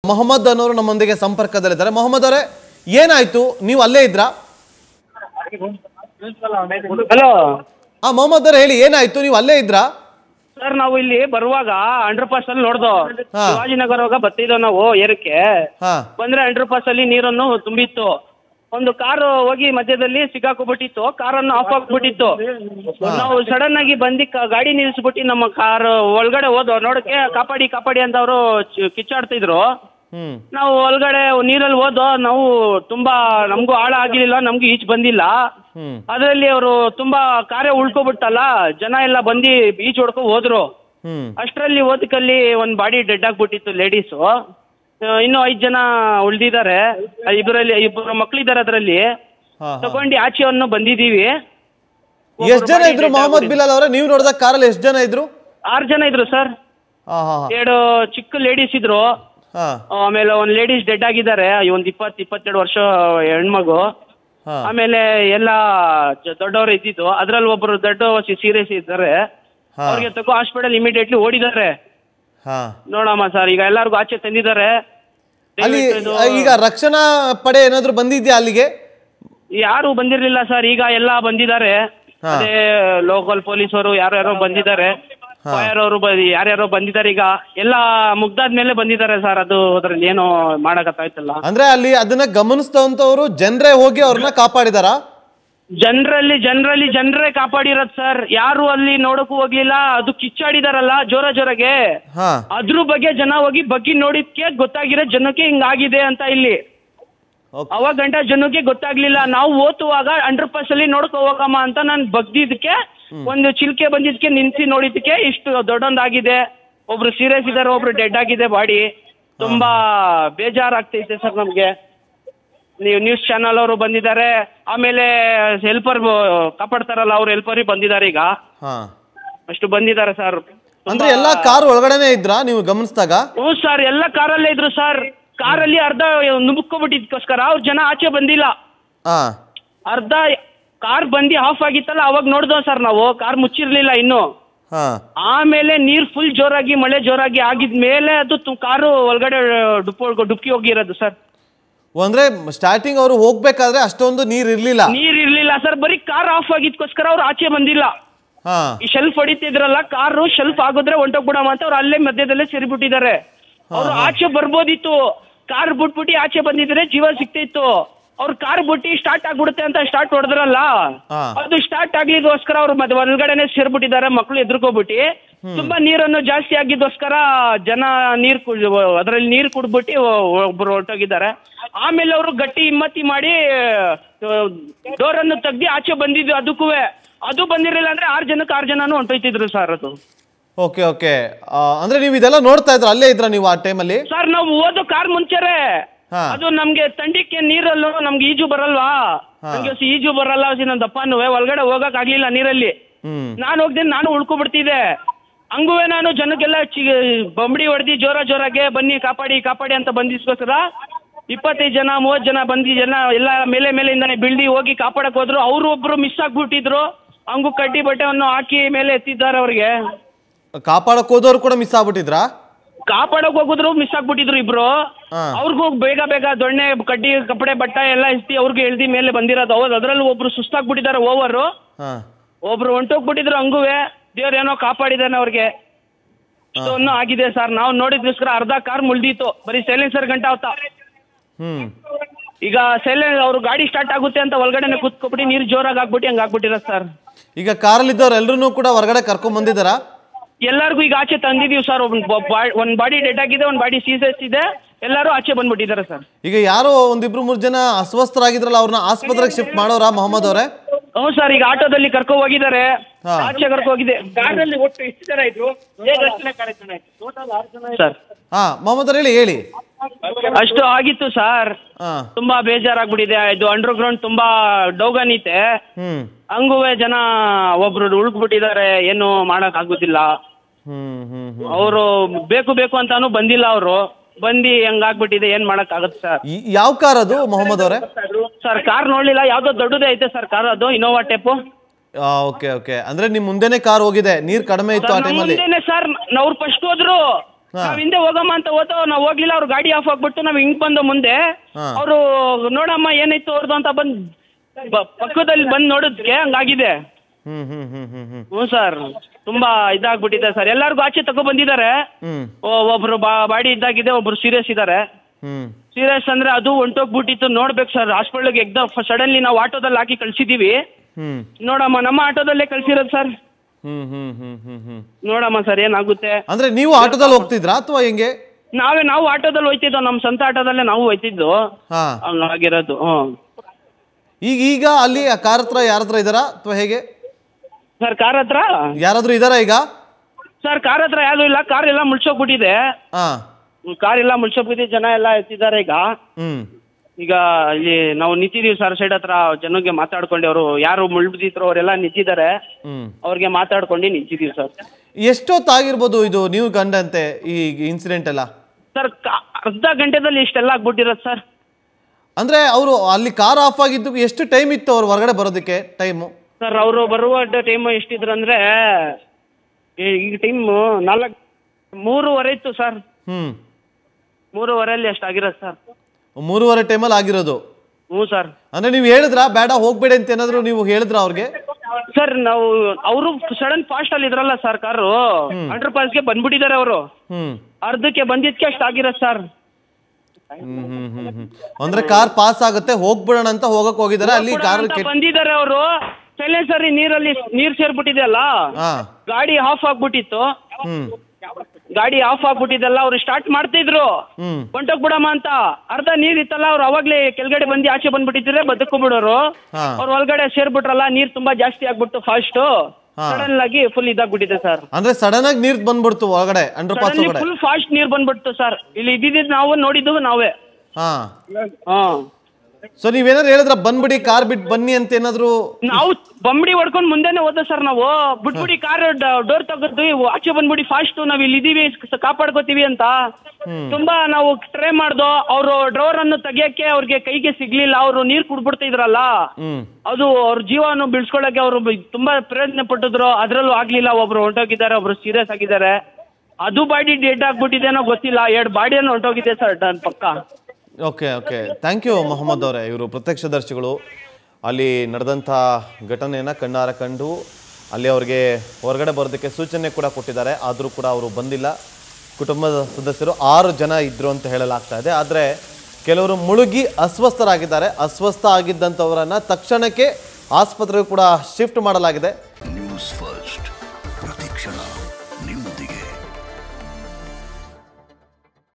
ಮೊಹಮ್ಮದ್ ಅನ್ನೋರು ನಮ್ಮೊಂದಿಗೆ ಸಂಪರ್ಕದಲ್ಲಿದ್ದಾರೆ ಮೊಹಮ್ಮದ್ ಅವರೇ ಏನಾಯ್ತು ನೀವು ಅಲ್ಲೇ ಇದ್ರಾ ಹಲೋ ಆ ಮೊಹಮ್ಮದ್ ಅವರೇ ಹೇಳಿ ಏನಾಯ್ತು ನೀವು ಅಲ್ಲೇ ಇದ್ರಾ ಸರ್ ನಾವು ಇಲ್ಲಿ ಬರುವಾಗ ಅಂಡರ್ ಪಾಸ್ ಅಲ್ಲಿ ನೋಡ್ದೋ ಹಾ. ಶಿವಾಜಿನಗರ ಹೋಗ ಬರ್ತಿದ್ದೋ ನಾವು ಏರಕ್ಕೆ ಹಾ ಬಂದ್ರೆ ಅಂಡರ್ ಪಾಸ್ ಅಲ್ಲಿ ನೀರನ್ನು ತುಂಬಿತ್ತು ಒಂದು ಕಾರು ಹೋಗಿ ಮಧ್ಯದಲ್ಲಿ ಸಿಕ್ಕಾಕೊಬಿಟ್ಟಿತ್ತು ಕಾರನ್ನು ಆಫ್ ಆಗ್ಬಿಟ್ಟಿತ್ತು ನಾವು ಸಡನ್ ಆಗಿ ಬಂದು ಕ- ಗಾಡಿ ನಿಲ್ಲಿಸ್ಬಿಟ್ಟು ನಮ್ಮ ಕಾರ್ ಒಳಗಡೆ ಹೋದೋ ನೋಡಕ್ಕೆ ಕಾಪಾಡಿ ಕಾಪಾಡಿ ಅಂತ ಅವರು ಕಿಚ್ಚಾಡ್ತಿದ್ರು ಹ್ಮ್ ನಾವು ಒಳಗಡೆ ನೀರಲ್ಲಿ ಹೋದೋ ನಾವು ತುಂಬಾ ನಮಗೂ ಆಳ ಆಗಿರ್ಲಿಲ್ಲ ನಮಗೂ ಈಚ್ ಬಂದಿಲ್ಲ ಹ್ಮ್ ಅದರಲ್ಲಿ ಅವರು ತುಂಬಾ ಕಾರ್ಯ ಉಳ್ಕೊಬಿಟ್ಟಲ್ಲ ಜನ ಎಲ್ಲ ಬಂದು ಈಚ್ ಹೊಡ್ಕೊ ಹೋದ್ರು ಹ್ಮ್ ಅಷ್ಟರಲ್ಲಿ ಓದಕಲ್ಲಿ ಒಂದು ಬಾಡಿ ಡೆಡ್ ಆಗ್ಬಿಟ್ಟಿತ್ತು ಲೇಡೀಸು ಇನ್ನೂ ಐದು ಜನ ಉಳ್ದಿದ್ದಾರೆ ಇಬ್ಬರಲ್ಲಿ ಇಬ್ಬರು ಮಕ್ಳಿದ್ದಾರೆ ಅದರಲ್ಲಿ ಹಾ ಹಾ. ತಗೊಂಡು ಆಚೆಯನ್ನು ಬಂದಿದ್ದೀವಿ ಎಷ್ಟ್ ಜನ ಇದ್ರು ಮೊಹಮ್ಮದ್ ಬಿಲಾಲ್ ಅವರೇ ನೀವು ನೋಡಿದ ಕಾರಲ್ಲಿ ಎಷ್ಟು ಜನ ಇದ್ರು ಆರು ಜನ ಇದ್ರು ಸರ್ ಹಾ ಹಾ ಎರಡು ಚಿಕ್ಕ ಲೇಡೀಸ್ ಇದ್ರು ಹಾ ಆಮೇಲೆ ಒಂದು ಲೇಡೀಸ್ ಡೆಡ್ ಆಗಿದ್ದಾರೆ ಒಂದು ಇಪ್ಪತ್ತು ಇಪ್ಪತ್ತೆರಡು ವರ್ಷ ಹೆಣ್ಮಗು ಹಾ ಆಮೇಲೆ ಎಲ್ಲ ಜ- ದೊಡ್ಡವರು ಇದ್ದಿದ್ದು ಅದ್ರಲ್ಲಿ ಒಬ್ರು ದೊಡ್ಡ ಸೀರಿಯಸ್ ಇದ್ದಾರೆ ಹಾ. ಅವ್ರಿಗೆ ತಗೋ ಹಾಸ್ಪಿಟಲ್ ಇಮಿಡಿಯೇಟ್ಲಿ ಓಡಿದ್ದಾರೆ ಹಾ ನೋಡಮ್ಮ ಸರ್ ಈಗ ಎಲ್ಲರಿಗೂ ಆಚೆ ತಂದಿದ್ದಾರೆ ಅಲ್ಲಿ ದಯವಿಟ್ಟು ಇದು- ಈಗ ರಕ್ಷಣಾ ಪಡೆ ಏನಾದ್ರು ಬಂದಿದ್ಯಾ ಅಲ್ಲಿಗೆ ಯಾರು ಬಂದಿರ್ಲಿಲ್ಲ ಸರ್ ಈಗ ಎಲ್ಲ ಬಂದಿದ್ದಾರೆ ಹಾ. ಅದೇ ಲೋಕಲ್ ಪೊಲೀಸರು ಯಾರ್ಯಾರೋ ಬಂದಿದ್ದಾರೆ ಹಾ. ಫೈರ್ ಅವರು ಯಾರ್ಯಾರೋ ಬಂದಿದ್ದಾರೆ ಈಗ ಎಲ್ಲ ಮುಗ್ದಾದ್ಮೇಲೆ ಬಂದಿದ್ದಾರೆ ಸರ್ ಅದು ಅದ್ರಲ್ಲಿ ಏನು ಮಾಡಕತ್ತಾಯ್ತಲ್ಲ ಅಂದ್ರೆ ಅಲ್ಲಿ ಅದನ್ನ ಗಮನಿಸಿದಂತವ್ರು ಜನರೇ ಹೋಗಿ ಅವ್ರನ್ನ ಕಾಪಾಡಿದಾರಾ ಜನರಲ್ಲಿ ಜನರಲ್ಲಿ ಜನರೇ ಕಾಪಾಡಿರೋದು ಸರ್ ಯಾರು ಅಲ್ಲಿ ನೋಡಕ್ಕೂ ಹೋಗ್ಲಿಲ್ಲ ಅದು ಕಿಚ್ಚಾಡಿದಾರಲ್ಲ ಜೋರ ಜೋರಾಗೆ ಹಾ ಅದ್ರ ಬಗ್ಗೆ ಜನ ಹೋಗಿ ಬಗ್ಗಿ ನೋಡಿದ್ಕೆ ಗೊತ್ತಾಗಿರೋ ಜನಕ್ಕೆ ಹಿಂಗಾಗಿದೆ ಅಂತ ಇಲ್ಲಿ Okay. ಅವಾಗ ಗಂಟ ಜನಕ್ಕೆ ಗೊತ್ತಾಗ್ಲಿಲ್ಲ ನಾವು ಓದುವಾಗ ಅಂಡರ್ ಪಾಸ್ ಅಲ್ಲಿ ನೋಡ್ಕೊ ಹೋಗಮ್ಮ ಅಂತ ನಾನು ಬಗ್ದಿದ್ದಕ್ಕೆ ಒಂದು ಚಿಲ್ಕೆ ಬಂದಿದ್ಕೆ ನಿಂತಿ ನೋಡಿದ್ದಕ್ಕೆ ಇಷ್ಟು ದೊಡ್ಡೊಂದಾಗಿದೆ ಒಬ್ರು ಸೀರಿಯಸ್ ಇದ್ದಾರೆ ಒಬ್ರು ಡೆಡ್ ಆಗಿದೆ ಬಾಡಿ ತುಂಬಾ ಬೇಜಾರಾಗ್ತೈತೆ ಸರ್ ನಮ್ಗೆ ನೀವು ನ್ಯೂಸ್ ಚಾನಲ್ ಅವರು ಬಂದಿದ್ದಾರೆ ಆಮೇಲೆ ಹೆಲ್ಪರ್ ಕಾಪಾಡ್ತಾರಲ್ಲ ಅವ್ರು ಹೆಲ್ಪರ್ ಬಂದಿದ್ದಾರೆ ಈಗ ಹಾ ಅಷ್ಟು ಬಂದಿದ್ದಾರೆ ಸರ್ ಅಂದ್ರೆ ಎಲ್ಲಾ ಕಾರ್ ಒಳಗಡೆನೆ ಇದ್ರಾ ನೀವು ಗಮನಿಸಿದಾಗ ಹ್ಞೂ ಸರ್ ಎಲ್ಲ ಕಾರಲ್ಲೇ ಇದ್ರು ಸರ್ ಕಾರಲ್ಲಿ ಅರ್ಧ ನುಗ್ಕೊಬಿಟ್ಟಿದ್ಕೋಸ್ಕರ ಅವ್ರ ಜನ ಆಚೆ ಬಂದಿಲ್ಲ ಹಾ ಅರ್ಧ ಕಾರ್ ಬಂದು ಆಫ್ ಆಗಿತ್ತಲ್ಲ ಅವಾಗ ನೋಡ್ದೋ ಸರ್ ನಾವು ಕಾರ್ ಮುಚ್ಚಿರ್ಲಿಲ್ಲ ಇನ್ನು ಹಾ ಆಮೇಲೆ ನೀರ್ ಫುಲ್ ಜೋರಾಗಿ ಮಳೆ ಜೋರಾಗಿ ಆಗಿದ ಮೇಲೆ ಅದು ತು- ಕಾರು ಒಳಗಡೆ ಡುಪ್ ಡುಬ್ಕಿ ಹೋಗಿರೋದು ಸರ್ ಅಂದ್ರೆ ಸ್ಟಾರ್ಟಿಂಗ್ ಅವರು ಹೋಗ್ಬೇಕಾದ್ರೆ ಅಷ್ಟೊಂದು ನೀರ್ ಇರ್ಲಿಲ್ಲ ನೀರ್ ಇರ್ಲಿಲ್ಲ ಸರ್ ಬರೀ ಕಾರ್ ಆಫ್ ಆಗಿದ್ಕೋಸ್ಕರ ಅವ್ರು ಆಚೆ ಬಂದಿಲ್ಲ ಹಾ ಈ ಶೆಲ್ಫ್ ಹೊಡಿತಿದ್ರಲ್ಲ ಕಾರು ಶೆಲ್ಫ್ ಆಗೋದ್ರೆ ಹೊಂಟೋಗ್ಬಿಡಮ್ಮ ಅಂತ ಅವ್ರು ಅಲ್ಲೇ ಮಧ್ಯದಲ್ಲೇ ಸೇರಿಬಿಟ್ಟಿದ್ದಾರೆ ಅವ್ರು ಆಚೆ ಬರ್ಬೋದಿತ್ತು ಕಾರ್ ಬಿಟ್ಬಿಟ್ಟು ಆಚೆ ಬಂದಿದ್ರೆ ಜೀವ ಸಿಕ್ತಿತ್ತು ಅವ್ರ ಕಾರ್ ಬಿಟ್ಟು ಸ್ಟಾರ್ಟ್ ಆಗ್ಬಿಡುತ್ತೆ ಅಂತ ಸ್ಟಾರ್ಟ್ ಹೊಡೆದ್ರಲ್ಲ ಹಾ. ಅದು ಸ್ಟಾರ್ಟ್ ಆಗ್ಲಿಕ್ಕೋಸ್ಕರ ಅವ್ರು ಮತ್ತೆ ಒಳಗಡೆನೆ ಸೇರ್ಬಿಟ್ಟಿದ್ದಾರೆ ಮಕ್ಳು ಎದ್ರುಕೋಬಿಟ್ಟು ತುಂಬಾ ನೀರನ್ನು ಜಾಸ್ತಿ ಆಗಿದ್ದೋಸ್ಕರ ಜನ ನೀರ್ ಅದರಲ್ಲಿ ನೀರ್ ಕುಡ್ಬಿಟ್ಟು ಒಬ್ರು ಹೊರಟೋಗಿದ್ದಾರೆ ಆಮೇಲೆ ಅವರು ಗಟ್ಟಿ ಹಿಮ್ಮತಿ ಮಾಡಿ ಡೋರ್ ಅನ್ನು ತೆಗ್ದು ಆಚೆ ಬಂದಿದ್ದು ಅದಕ್ಕೂ ಅದು ಬಂದಿರಲಿಲ್ಲ ಅಂದ್ರೆ ಆರು ಜನಕ್ಕೆ ಆರು ಜನನು ಹೊಂಟೋಯ್ತಿದ್ರು ಸರ್ ಅದು ಓಕೆ ಓಕೆ ಅಂದ್ರೆ ನೀವು ಇದೆಲ್ಲ ನೋಡ್ತಾ ಇದ್ರ ಅಲ್ಲೇ ಇದ್ರ ನೀವು ಆ ಟೈಮಲ್ಲಿ ಸರ್ ನಾವು ಓದೋ ಕಾರ್ ಮುಂಚೆರೆ ಹಾ. ಅದು ನಮ್ಗೆ ತಂಡಿಕ್ಕೆ ನೀರಲ್ಲೂ ನಮ್ಗೆ ಈಜು ಬರಲ್ವಾ ಹಾ. ನಮ್ಗೆ ಹೊಸಿ ಈಜು ಬರಲ್ಲ ಹೊಸಿ ನನ್ನ ದಪ್ಪನು ಒಳಗಡೆ ಹೋಗಕ್ ಆಗ್ಲಿಲ್ಲ ನೀರಲ್ಲಿ ಹ್ಮ್ ನಾನು ಹೋಗ್ತೀನಿ ನಾನು ಉಳ್ಕೊಬಿಡ್ತಿದ್ದೆ ಹಂಗುವೆ ನಾನು ಜನಕ್ಕೆಲ್ಲ ಚಿ ಬಂಬಡಿ ಹೊಡೆದಿ ಜೋರ ಜೋರಾಗೆ ಬನ್ನಿ ಕಾಪಾಡಿ ಕಾಪಾಡಿ ಅಂತ ಬಂದಿಸ್ಕೋಸ್ಕರ ಇಪ್ಪತ್ತೈದು ಜನ ಮೂವತ್ತು ಜನ ಬಂದಿ ಜನ ಎಲ್ಲ ಮೇಲೆ ಮೇಲಿಂದಾನೆ ಬಿಲ್ಡಿ ಹೋಗಿ ಕಾಪಾಡಕ್ ಹೋದ್ರು ಅವರು ಒಬ್ರು ಮಿಸ್ ಆಗ್ಬಿಟ್ಟಿದ್ರು ಹಂಗು ಕಡ್ಡಿ ಬಟ್ಟೆಯನ್ನು ಹಾಕಿ ಮೇಲೆ ಎತ್ತಿದ್ದಾರೆ ಅವ್ರಿಗೆ ಕಾಪಾಡಕ್ ಹೋದವ್ರು ಕೂಡ ಮಿಸ್ ಆಗ್ಬಿಟ್ಟಿದ್ರಾ ಕಾಪಾಡಕ್ ಹೋಗಿದ್ರು ಮಿಸ್ ಆಗ್ಬಿಟ್ಟಿದ್ರು ಇಬ್ರು ಹಾ. ಅವ್ರಿಗೂ ಬೇಗ ಬೇಗ ದೊಣ್ಣೆ ಕಡ್ಡಿ ಕಪ್ಪಡೆ ಬಟ್ಟ ಎಲ್ಲ ಎತ್ತಿ ಅವ್ರಿಗೆ ಎಳ್ದಿ ಮೇಲೆ ಬಂದಿರೋದು ಹೌದು ಅದ್ರಲ್ಲಿ ಒಬ್ರು ಸುಸ್ತಾಗ್ಬಿಟ್ಟಿದ್ದಾರೆ ಓವರು ಹಾ ಒಬ್ರು ಹೊಂಟೋಗ್ಬಿಟ್ಟಿದ್ರು ಹಂಗುವೆ ದೇವ್ರ ಏನೋ ಕಾಪಾಡಿದಾನೆ ಅವ್ರಿಗೆ ಇಷ್ಟೊಂದು ಆಗಿದೆ ಸರ್ ನಾವು ನೋಡಿದ್ಕೋಸ್ಕರ ಅರ್ಧ ಕಾರ್ ಮುಳ್ದಿತ್ತು ಬರೀ ಸೈಲೆನ್ಸರ್ ಗಂಟ ಅವತ್ತ ಹ್ಮ್ ಈಗ ಸೈಲೆನ್ಸ್ ಅವ್ರು ಗಾಡಿ ಸ್ಟಾರ್ಟ್ ಆಗುತ್ತೆ ಅಂತ ಒಳಗಡೆನೆ ಕೂತ್ಕೊಬಿಟ್ಟು ನೀರು ಜೋರಾಗಿ ಆಗ್ಬಿಟ್ಟು ಹಂಗೆ ಆಗ್ಬಿಟ್ಟಿರೋ ಸರ್ ಈಗ ಕಾರಲ್ಲಿ ಇದ್ದವ್ರು ಎಲ್ರು ಕೂಡ ಹೊರಗಡೆ ಕರ್ಕೊಂಡ್ ಬಂದಿದ್ದಾರಾ ಎಲ್ಲರಿಗೂ ಈಗ ಆಚೆ ತಂದಿದೀವಿ ಸರ್ ಒಂದು ಒಂದು ಬಾಡಿ ಡೆಡ್ ಆಗಿದೆ ಒಂದು ಬಾಡಿ ಸೀಸಸ್ ಇದೆ ಎಲ್ಲರೂ ಆಚೆ ಬಂದ್ಬಿಟ್ಟಿದ್ದಾರೆ ಸರ್ ಈಗ ಯಾರೋ ಒಂದಿಬ್ರು ಮೂರು ಜನ ಅಸ್ವಸ್ಥರಾಗಿದ್ರಲ್ಲ ಅವ್ರನ್ನ ಆಸ್ಪತ್ರೆಗೆ ಶಿಫ್ಟ್ ಮಾಡೋರಾ ಮೊಹಮ್ಮದ್ ಅವರೇ ಹ್ಞೂ ಸರ್ ಈಗ ಆಟೋದಲ್ಲಿ ಕರ್ಕೊ ಹೋಗಿದ್ದಾರೆ ಹಾ. ಆಚೆ ಕರ್ಕೊ ಹೋಗಿದೆ ಕಾರಲ್ಲಿ ಒಟ್ಟು ಎಷ್ಟು ಜನ ಇದ್ರು ಸರ್ ಹಾ ಮೊಹಮ್ಮದ್ ಅವ್ರು ಹೇಳಿ ಹೇಳಿ ಅಷ್ಟು ಆಗಿತ್ತು ಸರ್ ಹಾ ತುಂಬಾ ಬೇಜಾರಾಗ್ಬಿಟ್ಟಿದೆ ಇದು ಅಂಡರ್ ಗ್ರೌಂಡ್ ತುಂಬಾ ಡೌಗನೈತೆ ಹ್ಮ್ ಹಂಗುವೆ ಜನ ಒಬ್ರು ಉಳ್ಕ್ಬಿಟ್ಟಿದ್ದಾರೆ ಏನು ಮಾಡಕ್ ಆಗುದಿಲ್ಲ ಹ್ಮ್ ಹ್ಮ್ ಹ್ಮ್ ಅವರು ಬೇಕು ಬೇಕು ಅಂತಾನು ಬಂದಿಲ್ಲ ಅವರು ಬಂದು ಹೆಂಗಾಗ್ಬಿಟ್ಟಿದೆ ಏನ್ ಮಾಡಕ್ ಆಗತ್ತೆ ಸರ್ ಈ- ಯಾವ ಕಾರ್ ಅದು ಮೊಹಮ್ಮದ್ ಅವರೇ ಸರ್ ಕಾರ್ ನೋಡ್ಲಿಲ್ಲ ಯಾವ್ದೋ ದೊಡ್ಡದೇ ಐತೆ ಸರ್ ಕಾರ್ ಅದು ಇನೋವಾ ಟೈಪು ಓಕೆ ಓಕೆ ಅಂದ್ರೆ ನಿಮ್ ಮುಂದೆನೆ ಕಾರ್ ಹೋಗಿದೆ ನೀರ್ ಕಡಿಮೆ ಇತ್ತು ಆ ಟೈಮಲ್ಲಿ ಮುಂದೆನೆ ಸರ್ ಅವ್ರು ಫಸ್ಟ್ ಹೋದ್ರು ಹಾ. ನಾವ್ ಹಿಂದೆ ಹೋಗಮ್ಮ ಅಂತ ಹೋತೋ ನಾವ್ ಹೋಗ್ಲಿಲ್ಲ ಅವ್ರು ಗಾಡಿ ಆಫ್ ಆಗ್ಬಿಟ್ಟು ನಾವ್ ಹಿಂಗ್ ಬಂದು ಮುಂದೆ ಹಾ. ಅವರು ನೋಡಮ್ಮ ಏನಾಯ್ತು ಅವ್ರದ್ದು ಅಂತ ಬಂದ್ ಬ- ಪಕ್ಕದಲ್ಲಿ ಬಂದ್ ನೋಡಿದ್ಕೆ ಹಂಗಾಗಿದೆ ಹ್ಮ್ ಹ್ಮ್ ಹ್ಮ್ ಹ್ಮ್ ಹ್ಮ್ ಹ್ಞೂ ಸರ್ ತುಂಬಾ ಇದಾಗ್ಬಿಟ್ಟಿದೆ ಸರ್ ಎಲ್ಲಾರ್ಗು ಆಚೆ ತಗೋ ಬಂದಿದ್ದಾರೆ ಹ್ಮ್ ಒಬ್ರು ಬಾಡಿ ಇದ್ದಾಗಿದೆ ಒಬ್ರು ಸೀರಿಯಸ್ ಇದ್ದಾರೆ ಹ್ಮ್ ಸೀರಿಯಸ್ ಅಂದ್ರೆ ಅದು ಹೊಂಟೋಗ್ಬಿಟ್ಟಿತ್ತು ನೋಡ್ಬೇಕು ಸರ್ ಹಾಸ್ಪಿಟ್ಲಿಗೆ ಎಕ್ದಮ್ ಸಡನ್ಲಿ ನಾವು ಆಟೋದಲ್ಲಿ ಹಾಕಿ ಕಳ್ಸಿದೀವಿ ಹ್ಮ್ ನೋಡಮ್ಮ ನಮ್ಮ ಆಟೋದಲ್ಲೇ ಕಳ್ಸಿರೋದು ಸರ್ ಹ್ಮ್ ಹ್ಮ್ ಹ್ಮ್ ಹ್ಮ್ ಹ್ಮ್ ನೋಡಮ್ಮ ಸರ್ ಏನಾಗುತ್ತೆ ಅಂದ್ರೆ ನೀವು ಆಟೋದಲ್ಲಿ ಹೋಗ್ತಿದ್ರಾ ಅಥವಾ ಹೆಂಗೆ ನಾವೇ ನಾವು ಆಟೋದಲ್ಲಿ ಹೋಯ್ತಿದ್ದೋ ನಮ್ಮ ಸ್ವಂತ ಆಟೋದಲ್ಲೇ ನಾವು ಹೋಯ್ತಿದ್ದು ಹಾ ಹಂಗಾಗಿರೋದು ಹ್ಞೂ ಈಗ ಈಗ ಅಲ್ಲಿ ಆ ಕಾರ್ ಹತ್ರ ಯಾರ ಹತ್ರ ಇದಾರಾ ಅಥವಾ ಹೇಗೆ ಸರ್ ಕಾರ್ ಹತ್ರ ಯಾರಾದ್ರೂ ಇದಾರಾ ಈಗ ಸರ್ ಕಾರ್ ಹತ್ರ ಯಾವ್ದು ಇಲ್ಲ ಕಾರ್ ಎಲ್ಲ ಮುಳ್ಸೋಗ್ಬಿಟ್ಟಿದೆ ಹಾ ಕಾರ್ ಎಲ್ಲ ಮುಳ್ಸೋಗ್ಬಿಟ್ಟಿದೆ ಜನ ಎಲ್ಲ ಎತ್ತಿದ್ದಾರೆ ಈಗ ಹ್ಮ್ ಈಗ ಇಲ್ಲಿ ನಾವು ನಿಂತಿದೀವಿ ಸರ್ ಸೈಡ್ ಹತ್ರ ಜನಕ್ಕೆ ಮಾತಾಡ್ಕೊಂಡು ಅವರು ಯಾರು ಮುಳ್ಬಿದ್ದಿದ್ರು ಅವರೆಲ್ಲ ನಿಂತಿದ್ದಾರೆ ಹ್ಮ್ ಅವ್ರಿಗೆ ಮಾತಾಡ್ಕೊಂಡು ನಿಂತಿದೀವಿ ಸರ್ ಎಷ್ಟೊತ್ತಾಗಿರ್ಬೋದು ಇದು ನೀವು ಕಂಡಂತೆ ಈ ಇನ್ಸಿಡೆಂಟ್ ಎಲ್ಲ ಸರ್ ಕಾ- ಅರ್ಧ ಗಂಟೆದಲ್ಲಿ ಇಷ್ಟೆಲ್ಲ ಆಗ್ಬಿಟ್ಟಿರೋದು ಸರ್ ಅಂದ್ರೆ ಅವರು ಅಲ್ಲಿ ಕಾರ್ ಆಫ್ ಆಗಿದ್ದು ಎಷ್ಟು ಟೈಮ್ ಇತ್ತು ಅವ್ರು ಹೊರಗಡೆ ಬರೋದಕ್ಕೆ ಟೈಮು ಸರ್ ಅವರು ಬರುವ ಟೈಮ್ ಎಷ್ಟಿದ್ರು ಅಂದ್ರೆ ಈ- ಈಗ ಟೈಮ್ ನಾಲ್ಕು ಮೂರುವರೆ ಇತ್ತು ಸರ್ ಹ್ಮ್ ಮೂರುವರೆಯಲ್ಲಿ ಅಷ್ಟಾಗಿರೋದು ಸರ್ ಮೂರುವರೆ ಟೈಮಲ್ಲಿ ಆಗಿರೋದು ಹ್ಞೂ ಸರ್ ಅಂದ್ರೆ ನೀವು ಹೇಳಿದ್ರಾ ಬೇಡ ಹೋಗ್ಬೇಡಿ ಅಂತ ಏನಾದ್ರು ನೀವು ಹೇಳಿದ್ರಾ ಅವ್ರಿಗೆ ಸರ್ ನಾವು ಅವರು ಸಡನ್ ಫಾಸ್ಟ್ ಅಲ್ಲಿ ಇದ್ರಲ್ಲ ಸರ್ ಕಾರು ಅಂಡರ್ ಪಾಸ್ಗೆ ಬಂದ್ಬಿಟ್ಟಿದ್ದಾರೆ ಅವರು ಹ್ಮ್ ಅರ್ಧಕ್ಕೆ ಬಂದಿದ್ಕೆ ಅಷ್ಟಾಗಿರೋದು ಸರ್ ಹ್ಮ್ ಹ್ಮ್ ಹ್ಮ್ ಹ್ಮ್ ಅಂದ್ರೆ ಕಾರ್ ಪಾಸ್ ಆಗುತ್ತೆ ಹೋಗ್ಬಿಡೋಣ ಅಂತ ಹೋಗಕ್ ಹೋಗಿದ್ದಾರೆ ಅಲ್ಲಿ ಕಾರ್ ಅಂತ ಬಂದಿದ್ದಾರೆ ಅವರು ಸೈಲೆನ್ಸರ್ ನೀರಲ್ಲಿ ನೀರ್ ಸೇರ್ಬಿಟ್ಟಿದೆ ಅಲ್ಲ ಹಾ ಗಾಡಿ ಆಫ್ ಆಗ್ಬಿಟ್ಟಿತ್ತು ಹ್ಮ್ ಗಾಡಿ ಆಫ್ ಆಗ್ಬಿಟ್ಟಿದ್ದಲ್ಲ ಅವ್ರು ಸ್ಟಾರ್ಟ್ ಮಾಡ್ತಿದ್ರು ಹ್ಮ್ ಹೊಂಟೋಗ್ಬಿಡಮ್ಮ ಅಂತ ಅರ್ಧ ನೀರ್ ಇತ್ತಲ್ಲ ಅವ್ರು ಅವಾಗ್ಲೇ ಕೆಳಗಡೆ ಬಂದು ಆಚೆ ಬಂದ್ಬಿಟ್ಟಿದ್ರೆ ಬದುಕೊಂಡ್ಬಿಡೋರು ಹಾ ಅವ್ರು ಒಳಗಡೆ ಸೇರ್ಬಿಟ್ರಲ್ಲ ನೀರ್ ತುಂಬಾ ಜಾಸ್ತಿ ಆಗ್ಬಿಟ್ಟು ಫಾಸ್ಟ್ ಹಾ. ಸಡನ್ ಆಗಿ ಫುಲ್ ಇದಾಗ್ಬಿಟ್ಟಿದೆ ಸರ್ ಅಂದ್ರೆ ಸಡನ್ ಆಗಿ ನೀರ್ ಬಂದ್ಬಿಡ್ತು ಒಳಗಡೆ ಅಂಡರ್ ಪಾಸ್ ಸಡನ್ಲಿ ಒಳಗಡೆ ಫುಲ್ ಫಾಸ್ಟ್ ನೀರ್ ಬಂದ್ಬಿಡ್ತು ಸರ್ ಇಲ್ಲಿ ಇದ್ದಿದ್ದು ನಾವು ನೋಡಿದ್ದು ನಾವೇ ಹಾ ಹಾ ಸೊ ನೀವೇನಾದ್ರು ಹೇಳಿದ್ರ ಬಂದ್ಬಿಡಿ ಕಾರ್ ಬಿಟ್ಟು ಬನ್ನಿ ಅಂತ ಏನಾದ್ರು ನಾವು ಬಂಬಡಿ ಹೊಡ್ಕೊಂಡು ಮುಂದೆನೆ ಹೋದ ಸರ್ ನಾವು ಬಿಟ್ಬಿಡಿ ಕಾರ್ ಡೋರ್ ತೆಗೆದು ಆಚೆ ಬಂದ್ಬಿಡಿ ಫಾಸ್ಟ್ ನಾವ್ ಇಲ್ಲಿ ಇದೀವಿ ಸ- ಕಾಪಾಡ್ಕೋತೀವಿ ಅಂತ ತುಂಬಾ ನಾವು ಟ್ರೈ ಮಾಡ್ದೋ ಅವರು ಡ್ರೈವರ್ ಅನ್ನು ತೆಗಿಯಕ್ಕೆ ಅವ್ರಿಗೆ ಕೈಗೆ ಸಿಗ್ಲಿಲ್ಲ ಅವರು ನೀರ್ ಕುಡ್ಬಿಡ್ತಾ ಇದ್ರಲ್ಲ ಹ್ಮ್ ಅದು ಅವ್ರ ಜೀವನ ಬಿಳ್ಸ್ಕೊಳಕ್ಕೆ ಅವರು ತುಂಬಾ ಪ್ರಯತ್ನ ಪಟ್ಟಿದ್ರು ಅದ್ರಲ್ಲೂ ಆಗ್ಲಿಲ್ಲ ಒಬ್ರು ಹೊಂಟೋಗಿದ್ದಾರೆ ಒಬ್ರು ಸೀರಿಯಸ್ ಆಗಿದ್ದಾರೆ ಅದು ಬಾಡಿ ಡೆಡ್ ಆಗ್ಬಿಟ್ಟಿದೇನೋ ಗೊತ್ತಿಲ್ಲ ಎರಡು ಬಾಡಿಯನ್ನು ಹೊಂಟೋಗಿದೆ ಸರ್ ನನ್ನ ಪಕ್ಕ okay okay thank you Mohammed ಅವರೇ ಇವರು ಪ್ರತ್ಯಕ್ಷದರ್ಶಿಗಳು ಅಲ್ಲಿ ನಡೆದಂಥ ಘಟನೆಯನ್ನು ಕಣ್ಣಾರ ಕಂಡು ಅಲ್ಲಿ ಅವ್ರಿಗೆ ಹೊರಗಡೆ ಬರೋದಕ್ಕೆ ಸೂಚನೆ ಕೂಡ ಕೊಟ್ಟಿದ್ದಾರೆ ಆದರೂ ಕೂಡ ಅವರು ಬಂದಿಲ್ಲ ಕುಟುಂಬದ ಸದಸ್ಯರು ಆರು ಜನ ಇದ್ರು ಅಂತ ಹೇಳಲಾಗ್ತಾ ಇದೆ ಆದರೆ ಕೆಲವರು ಮುಳುಗಿ ಅಸ್ವಸ್ಥರಾಗಿದ್ದಾರೆ ಅಸ್ವಸ್ಥ ಆಗಿದ್ದಂಥವರನ್ನು ತಕ್ಷಣಕ್ಕೆ ಆಸ್ಪತ್ರೆಗೆ ಕೂಡ ಶಿಫ್ಟ್ ಮಾಡಲಾಗಿದೆ ನ್ಯೂಸ್ ಫಸ್ಟ್